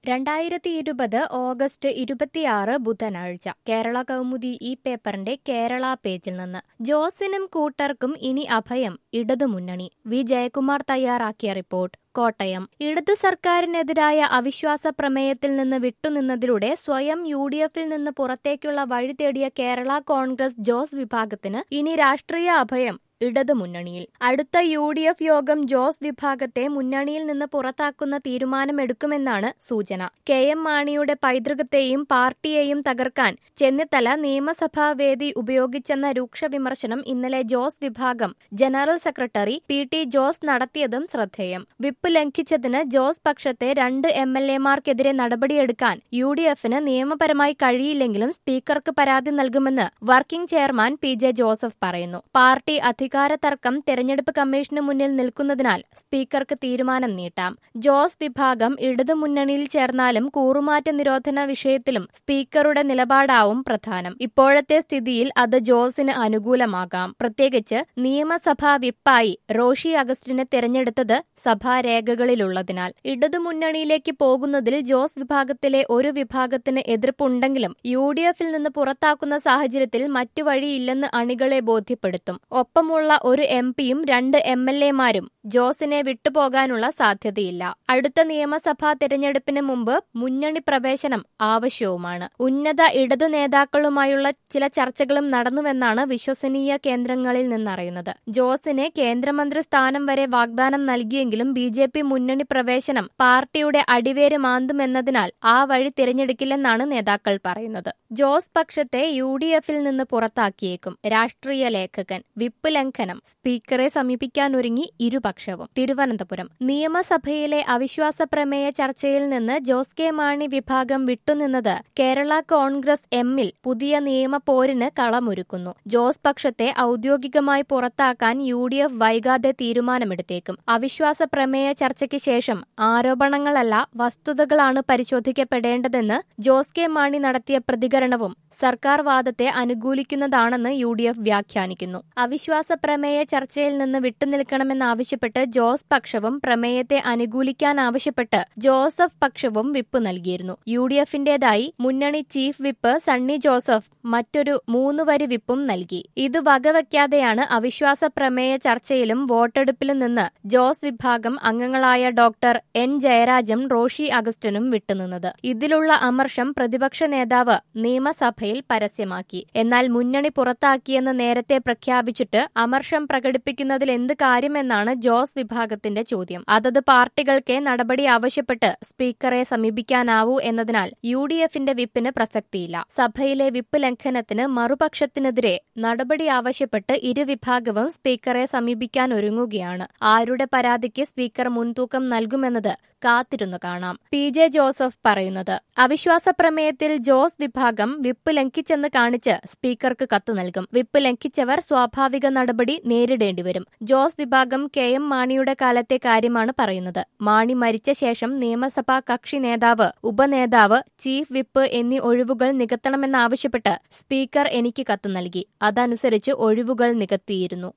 രണ്ടായിരത്തി ഇരുപത് ഓഗസ്റ്റ് ഇരുപത്തിയാറ് ബുധനാഴ്ച കേരള കൗമുദി ഈ പേപ്പറിന്റെ കേരള പേജിൽ നിന്ന് ജോസിനും കൂട്ടർക്കും ഇനി അഭയം ഇടതുമുന്നണി വി ജയകുമാർ തയ്യാറാക്കിയ റിപ്പോർട്ട് കോട്ടയം ഇടതു സർക്കാരിനെതിരായ അവിശ്വാസ പ്രമേയത്തിൽ നിന്ന് വിട്ടുനിന്നതിലൂടെ സ്വയം യു ഡി എഫിൽ നിന്ന് പുറത്തേക്കുള്ള വഴി തേടിയ കേരള കോൺഗ്രസ് ജോസ് വിഭാഗത്തിന് ഇനി രാഷ്ട്രീയ അഭയം ഇടതുമുന്നണിയിൽ അടുത്ത യു ഡി എഫ് യോഗം ജോസ് വിഭാഗത്തെ മുന്നണിയിൽ നിന്ന് പുറത്താക്കുന്ന തീരുമാനമെടുക്കുമെന്നാണ് സൂചന കെ എം മാണിയുടെ പൈതൃകത്തെയും പാർട്ടിയെയും തകർക്കാൻ ചെന്നിത്തല നിയമസഭാ വേദി ഉപയോഗിച്ചെന്ന രൂക്ഷ വിമർശനം ഇന്നലെ ജോസ് വിഭാഗം general secretary P T Jose നടത്തിയതും ശ്രദ്ധേയം വിപ്പ് ലംഘിച്ചതിന് ജോസ് പക്ഷത്തെ രണ്ട് എം എൽ എമാർക്കെതിരെ നടപടിയെടുക്കാൻ യു ഡി എഫിന് നിയമപരമായി കഴിയില്ലെങ്കിലും സ്പീക്കർക്ക് പരാതി നൽകുമെന്ന് working chairman P J Joseph പറയുന്നു പാർട്ടി അധികാര തർക്കം തെരഞ്ഞെടുപ്പ് കമ്മീഷന് മുന്നിൽ നിൽക്കുന്നതിനാൽ സ്പീക്കർക്ക് തീരുമാനം നീട്ടാം ജോസ് വിഭാഗം ഇടതുമുന്നണിയിൽ ചേർന്നാലും കൂറുമാറ്റ നിരോധന വിഷയത്തിലും സ്പീക്കറുടെ നിലപാടാവും പ്രധാനം ഇപ്പോഴത്തെ സ്ഥിതിയിൽ അത് ജോസിന് അനുകൂലമാകാം പ്രത്യേകിച്ച് നിയമസഭാ വിപ്പായി റോഷി അഗസ്റ്റിനെ തെരഞ്ഞെടുത്തത് സഭാരേഖകളിലുള്ളതിനാൽ ഇടതുമുന്നണിയിലേക്ക് പോകുന്നതിൽ ജോസ് വിഭാഗത്തിലെ ഒരു വിഭാഗത്തിന് എതിർപ്പുണ്ടെങ്കിലും യു ഡി എഫിൽ നിന്ന് പുറത്താക്കുന്ന സാഹചര്യത്തിൽ മറ്റു വഴിയില്ലെന്ന് അണികളെ ബോധ്യപ്പെടുത്തും ഒപ്പമുള്ള ഒരു എം പിയും രണ്ട് എം എൽ എമാരും ജോസിനെ വിട്ടുപോകാനുള്ള സാധ്യതയില്ല അടുത്ത നിയമസഭാ തെരഞ്ഞെടുപ്പിന് മുമ്പ് മുന്നണി പ്രവേശനം ആവശ്യവുമാണ് ഉന്നത ഇടതു നേതാക്കളുമായുള്ള ചില ചർച്ചകളും നടന്നുവെന്നാണ് വിശ്വസനീയ കേന്ദ്രങ്ങളിൽ നിന്നറിയുന്നത് ജോസിന് കേന്ദ്രമന്ത്രി സ്ഥാനം വരെ വാഗ്ദാനം നൽകിയെങ്കിലും ബി ജെ പി മുന്നണി പ്രവേശനം പാർട്ടിയുടെ അടിവേര് മാന്തുമെന്നതിനാൽ ആ വഴി തിരഞ്ഞെടുക്കില്ലെന്നാണ് നേതാക്കൾ പറയുന്നത് ജോസ് പക്ഷത്തെ യു ഡി എഫിൽ നിന്ന് പുറത്താക്കിയേക്കും രാഷ്ട്രീയ ലേഖകൻ വിപ്പ് ലംഘനം സ്പീക്കറെ സമീപിക്കാനൊരുങ്ങി ഇരുപക്ഷവും തിരുവനന്തപുരം നിയമസഭയിലെ അവിശ്വാസ പ്രമേയ ചർച്ചയിൽ നിന്ന് ജോസ് കെ മാണി വിഭാഗം വിട്ടുനിന്നത് കേരള കോൺഗ്രസ് എമ്മിൽ പുതിയ നിയമ പോരിന് കളമൊരുക്കുന്നു ജോസ് പക്ഷത്തെ ഔദ്യോഗികമായി പുറത്താക്കാൻ യു ഡി എഫ് വൈകാതെ തീരുമാനമെടുത്തേക്കും അവിശ്വാസ പ്രമേയ ചർച്ചയ്ക്ക് ശേഷം ആരോപണങ്ങളല്ല വസ്തുതകളാണ് പരിശോധിക്കപ്പെടേണ്ടതെന്ന് ജോസ് കെ മാണി നടത്തിയ പ്രതികരണവും സർക്കാർ വാദത്തെ അനുകൂലിക്കുന്നതാണെന്ന് യു ഡി എഫ് വ്യാഖ്യാനിക്കുന്നു അവിശ്വാസ പ്രമേയ ചർച്ചയിൽ നിന്ന് വിട്ടുനിൽക്കണമെന്നാവശ്യപ്പെട്ട് ജോസ് പക്ഷവും പ്രമേയത്തെ അനുകൂലിക്കാൻ ആവശ്യപ്പെട്ട് ജോസഫ് പക്ഷവും വിപ്പ് നൽകിയിരുന്നു യു ഡി എഫിന്റേതായി മുന്നണി ചീഫ് വിപ്പ് സണ്ണി ജോസഫ് മറ്റൊരു മൂന്ന് വരി വിപ്പും നൽകി ഇത് വകവയ്ക്കാതെയാണ് അവിശ്വാസ പ്രമേയ ചർച്ചയിലും വോട്ടെടുപ്പിലും നിന്ന് ജോസ് വിഭാഗം അംഗങ്ങളായ ഡോക്ടർ എൻ ജയരാജും റോഷി അഗസ്റ്റിനും വിട്ടുനിന്നത് ഇതിലുള്ള അമർഷം പ്രതിപക്ഷ നേതാവ് നിയമസഭയിൽ പരസ്യമാക്കി എന്നാൽ മുന്നണി പുറത്താക്കിയെന്ന് നേരത്തെ പ്രഖ്യാപിച്ചിട്ട് അമർഷം പ്രകടിപ്പിക്കുന്നതിൽ എന്ത് കാര്യമെന്നാണ് ജോസ് വിഭാഗത്തിന്റെ ചോദ്യം അതത് പാർട്ടികൾക്ക് നടപടി ആവശ്യപ്പെട്ട് സ്പീക്കറെ സമീപിക്കാനാവൂ എന്നതിനാൽ യു ഡി എഫിന്റെ വിപ്പിന് പ്രസക്തിയില്ല സഭയിലെ വിപ്പ് ലംഘനത്തിന് മറുപക്ഷത്തിനെതിരെ നടപടി ആവശ്യപ്പെട്ട് ഇരുവിഭാഗവും സ്പീക്കറെ സമീപിക്കാൻ ഒരുങ്ങുകയാണ് ആരുടെ പരാതിക്ക് സ്പീക്കർ മുൻതൂക്കം നൽകുമെന്നത് കാത്തിരുന്നു കാണാം പി ജെ ജോസഫ് പറയുന്നത് അവിശ്വാസ പ്രമേയത്തിൽ ജോസ് വിഭാഗം വിപ്പ് ലംഘിച്ചെന്ന് കാണിച്ച് സ്പീക്കർക്ക് കത്ത് നൽകും വിപ്പ് ലംഘിച്ചവർ സ്വാഭാവിക നടപടി നേരിടേണ്ടിവരും ജോസ് വിഭാഗം കെ എം മാണിയുടെ കാലത്തെ കാര്യമാണ് പറയുന്നത് മാണി മരിച്ച ശേഷം നിയമസഭാ കക്ഷി നേതാവ് ഉപനേതാവ് ചീഫ് വിപ്പ് എന്നീ ഒഴിവുകൾ നികത്തണമെന്നാവശ്യപ്പെട്ട് സ്പീക്കർ എനിക്ക് കത്ത് നൽകി അതനുസരിച്ച് ഒഴിവുകൾ നികത്തിയിരുന്നു